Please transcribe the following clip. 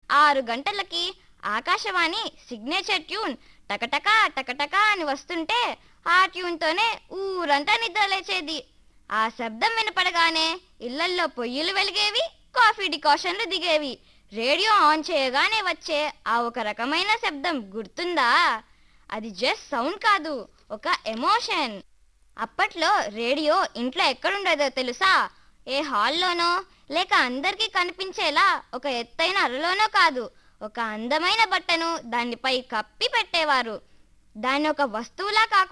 ఆరు గంటలకి Akashvani signature tune టకటకా టకటకా అని వస్తుంటే ఆ ట్యూన్తోనే ఊరంతా నిద్ర లేచేది ఆ శబ్దం వినపడగానే ఇళ్లల్లో పొయ్యిలు వెలిగేవి కాఫీ డికాషన్లు దిగేవి రేడియో ఆన్ చేయగానే వచ్చే ఆ ఒక రకమైన శబ్దం గుర్తుందా అది జస్ట్ సౌండ్ కాదు ఒక ఎమోషన్ అప్పట్లో రేడియో ఇంట్లో ఎక్కడుండేదో తెలుసా ఏ హాల్లోనో లేక అందరికీ కనిపించేలా ఒక ఎత్తైన అరలోనో కాదు ఒక అందమైన బట్టను దానిపై కప్పి పెట్టేవారు దాన్ని ఒక వస్తువులా కాకుండా